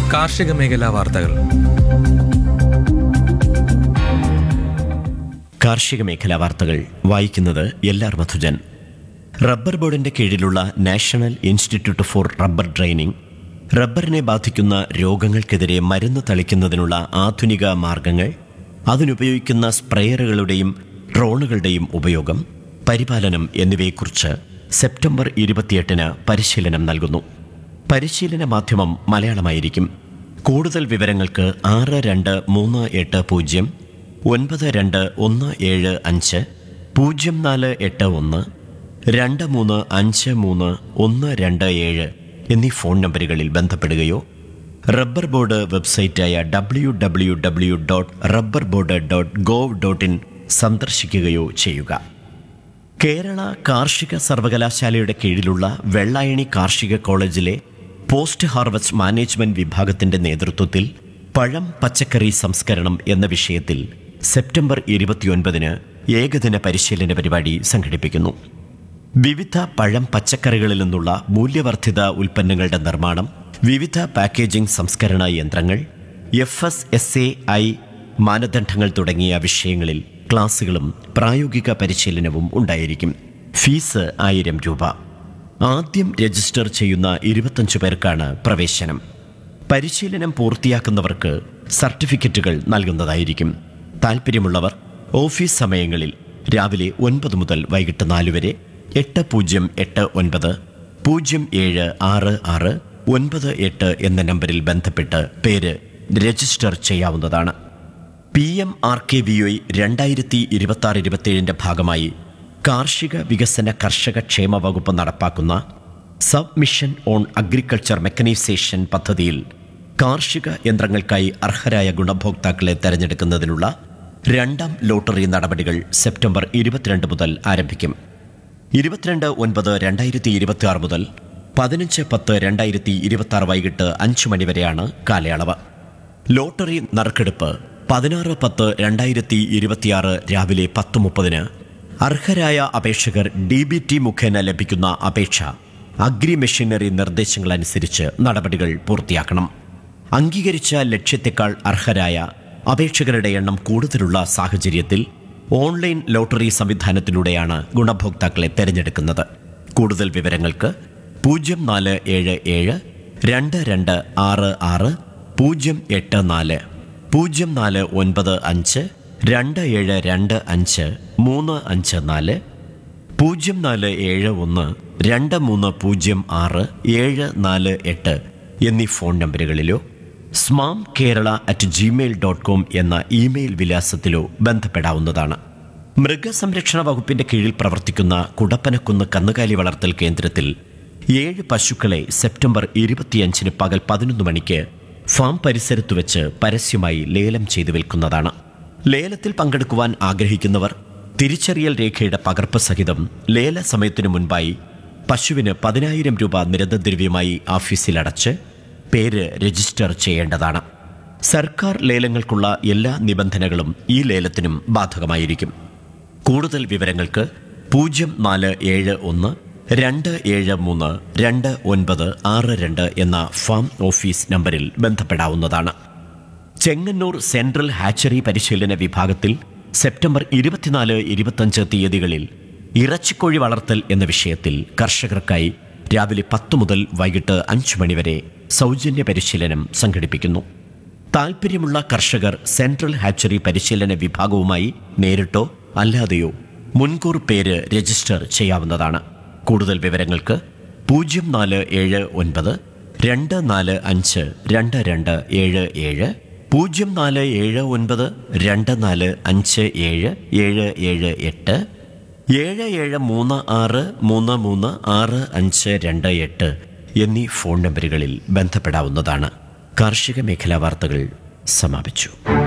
കാർഷിക മേഖലാ വാർത്തകൾ കാർഷിക മേഖലാ വാർത്തകൾ വായിക്കുന്നത് എല്ലാർ മധുജൻ റബ്ബർ ബോർഡിന്റെ കീഴിലുള്ള national institute for rubber training റബ്ബറിനെ ബാധിക്കുന്ന രോഗങ്ങൾക്കെതിരെ മരുന്ന് തളിക്കുന്നതിനുള്ള ആധുനിക മാർഗങ്ങൾ അതിനുപയോഗിക്കുന്ന സ്പ്രേയറുകളുടെയും ഡ്രോണുകളുടെയും ഉപയോഗം പരിപാലനം എന്നിവയെക്കുറിച്ച് സെപ്റ്റംബർ ഇരുപത്തിയെട്ടിന് പരിശീലനം നൽകുന്നു പരിശീലന മാധ്യമം മലയാളമായിരിക്കും കൂടുതൽ വിവരങ്ങൾക്ക് ആറ് രണ്ട് മൂന്ന് എട്ട് പൂജ്യം ഒൻപത് രണ്ട് ഒന്ന് ഏഴ് അഞ്ച് പൂജ്യം നാല് എട്ട് ഒന്ന് രണ്ട് മൂന്ന് അഞ്ച് മൂന്ന് ഒന്ന് രണ്ട് ഏഴ് എന്നീ ഫോൺ നമ്പറുകളിൽ ബന്ധപ്പെടുകയോ റബ്ബർ ബോർഡ് വെബ്സൈറ്റായ W W W dot rubber board dot gov dot in സന്ദർശിക്കുകയോ ചെയ്യുക കേരള കാർഷിക സർവകലാശാലയുടെ കീഴിലുള്ള വെള്ളായണി കാർഷിക കോളേജിലെ പോസ്റ്റ് ഹാർവസ്റ്റ് മാനേജ്മെന്റ് വിഭാഗത്തിന്റെ നേതൃത്വത്തിൽ പഴം പച്ചക്കറി സംസ്കരണം എന്ന വിഷയത്തിൽ സെപ്റ്റംബർ ഇരുപത്തിയൊൻപതിന് ഏകദിന പരിശീലന പരിപാടി സംഘടിപ്പിക്കുന്നു വിവിധ പഴം പച്ചക്കറികളിൽ നിന്നുള്ള മൂല്യവർദ്ധിത ഉൽപ്പന്നങ്ങളുടെ നിർമ്മാണം വിവിധ പാക്കേജിംഗ് സംസ്കരണ യന്ത്രങ്ങൾ F S S A I മാനദണ്ഡങ്ങൾ തുടങ്ങിയ വിഷയങ്ങളിൽ ക്ലാസുകളും പ്രായോഗിക പരിശീലനവും ഉണ്ടായിരിക്കും ഫീസ് ആയിരം രൂപ ആദ്യം രജിസ്റ്റർ ചെയ്യുന്ന ഇരുപത്തഞ്ച് പേർക്കാണ് പ്രവേശനം പരിശീലനം പൂർത്തിയാക്കുന്നവർക്ക് സർട്ടിഫിക്കറ്റുകൾ നൽകുന്നതായിരിക്കും താൽപ്പര്യമുള്ളവർ ഓഫീസ് സമയങ്ങളിൽ രാവിലെ ഒൻപത് മുതൽ വൈകിട്ട് നാല് വരെ എട്ട് പൂജ്യം എട്ട് ഒൻപത് പൂജ്യം ഏഴ് ആറ് ആറ് ഒൻപത് എട്ട് എന്ന നമ്പറിൽ ബന്ധപ്പെട്ട് പേര് രജിസ്റ്റർ ചെയ്യാവുന്നതാണ് P M R K V O രണ്ടായിരത്തി ഇരുപത്തി ആറ് ഇരുപത്തിയേഴിൻ്റെ ഭാഗമായി കാർഷിക വികസന കർഷക ക്ഷേമ വകുപ്പ് നടപ്പാക്കുന്ന sub mission on agriculture mechanisation പദ്ധതിയിൽ കാർഷിക യന്ത്രങ്ങൾക്കായി അർഹരായ ഗുണഭോക്താക്കളെ തെരഞ്ഞെടുക്കുന്നതിനുള്ള രണ്ടാം ലോട്ടറി നടപടികൾ സെപ്റ്റംബർ ഇരുപത്തിരണ്ട് മുതൽ ആരംഭിക്കും ഇരുപത്തിരണ്ട് ഒൻപത് രണ്ടായിരത്തി ഇരുപത്തി ആറ് മുതൽ പതിനഞ്ച് പത്ത് രണ്ടായിരത്തി ഇരുപത്തി ആറ് വൈകിട്ട് അഞ്ച് മണിവരെയാണ് കാലയളവ് ലോട്ടറി നറുക്കെടുപ്പ് പതിനാറ് പത്ത് രണ്ടായിരത്തി ഇരുപത്തിയാറ് രാവിലെ പത്ത് മുപ്പതിന് അർഹരായ അപേക്ഷകർ ഡി ബി ടി മുഖേന ലഭിക്കുന്ന അപേക്ഷ അഗ്രി മെഷീനറി നിർദ്ദേശങ്ങളനുസരിച്ച് നടപടികൾ പൂർത്തിയാക്കണം അംഗീകരിച്ച ലക്ഷ്യത്തെക്കാൾ അർഹരായ അപേക്ഷകരുടെ എണ്ണം കൂടുതലുള്ള സാഹചര്യത്തിൽ ഓൺലൈൻ ലോട്ടറി സംവിധാനത്തിലൂടെയാണ് ഗുണഭോക്താക്കളെ തെരഞ്ഞെടുക്കുന്നത് കൂടുതൽ വിവരങ്ങൾക്ക് പൂജ്യം നാല് ഏഴ് ഏഴ് രണ്ട് രണ്ട് ആറ് ആറ് പൂജ്യം എട്ട് നാല് പൂജ്യം നാല് ഒൻപത് അഞ്ച് രണ്ട് ഏഴ് രണ്ട് അഞ്ച് മൂന്ന് അഞ്ച് നാല് പൂജ്യം നാല് ഏഴ് ഒന്ന് രണ്ട് മൂന്ന് പൂജ്യം ആറ് ഏഴ് നാല് എട്ട് എന്നീ ഫോൺ നമ്പറുകളിലോ SMAM Kerala at Gmail dot com എന്ന ഇമെയിൽ വിലാസത്തിലോ ബന്ധപ്പെടാവുന്നതാണ് മൃഗസംരക്ഷണ വകുപ്പിന്റെ കീഴിൽ പ്രവർത്തിക്കുന്ന കുടപ്പനക്കുന്ന് കന്നുകാലി വളർത്തൽ കേന്ദ്രത്തിൽ ഏഴ് പശുക്കളെ സെപ്റ്റംബർ ഇരുപത്തിയഞ്ചിന് പകൽ പതിനൊന്ന് മണിക്ക് ഫാം പരിസരത്ത് വെച്ച് പരസ്യമായി ലേലം ചെയ്തു വിൽക്കുന്നതാണ് ലേലത്തിൽ പങ്കെടുക്കുവാൻ ആഗ്രഹിക്കുന്നവർ തിരിച്ചറിയൽ രേഖയുടെ പകർപ്പ് സഹിതം ലേല സമയത്തിനു മുൻപായി പശുവിന് പതിനായിരം രൂപ നിരന്തദ്രവ്യമായി ഓഫീസിൽ അടച്ച് പേര് രജിസ്റ്റർ ചെയ്യേണ്ടതാണ് സർക്കാർ ലേലങ്ങൾക്കുള്ള എല്ലാ നിബന്ധനകളും ഈ ലേലത്തിനും ബാധകമായിരിക്കും കൂടുതൽ വിവരങ്ങൾക്ക് പൂജ്യം നാല് ഏഴ് ഒന്ന് രണ്ട് ഏഴ് മൂന്ന് രണ്ട് ഒൻപത് ആറ് രണ്ട് എന്ന ഫാം ഓഫീസ് നമ്പറിൽ ബന്ധപ്പെടാവുന്നതാണ് ചെങ്ങന്നൂർ സെൻട്രൽ ഹാച്ചറി പരിശീലന വിഭാഗത്തിൽ സെപ്റ്റംബർ ഇരുപത്തിനാല് ഇരുപത്തഞ്ച് തീയതികളിൽ ഇറച്ചിക്കോഴി വളർത്തൽ എന്ന വിഷയത്തിൽ കർഷകർക്കായി രാവിലെ പത്ത് മുതൽ വൈകിട്ട് അഞ്ച് മണിവരെ സൗജന്യ പരിശീലനം സംഘടിപ്പിക്കുന്നു താൽപ്പര്യമുള്ള കർഷകർ സെൻട്രൽ ഹാച്ചറി പരിശീലന വിഭാഗവുമായി നേരിട്ടോ അല്ലാതെയോ മുൻകൂർ പേര് രജിസ്റ്റർ ചെയ്യാവുന്നതാണ് കൂടുതൽ വിവരങ്ങൾക്ക് പൂജ്യം നാല് ഏഴ് ഒൻപത് രണ്ട് നാല് അഞ്ച് രണ്ട് രണ്ട് ഏഴ് ഏഴ് പൂജ്യം നാല് ഏഴ് ഒൻപത് രണ്ട് നാല് അഞ്ച് ഏഴ് ഏഴ് ഏഴ് എട്ട് ഏഴ് ഏഴ് മൂന്ന് ആറ് മൂന്ന് മൂന്ന് ആറ് അഞ്ച് രണ്ട് എട്ട് എന്നീ ഫോൺ നമ്പറുകളിൽ ബന്ധപ്പെടാവുന്നതാണ് കാർഷിക മേഖലാ വാർത്തകൾ സമാപിച്ചു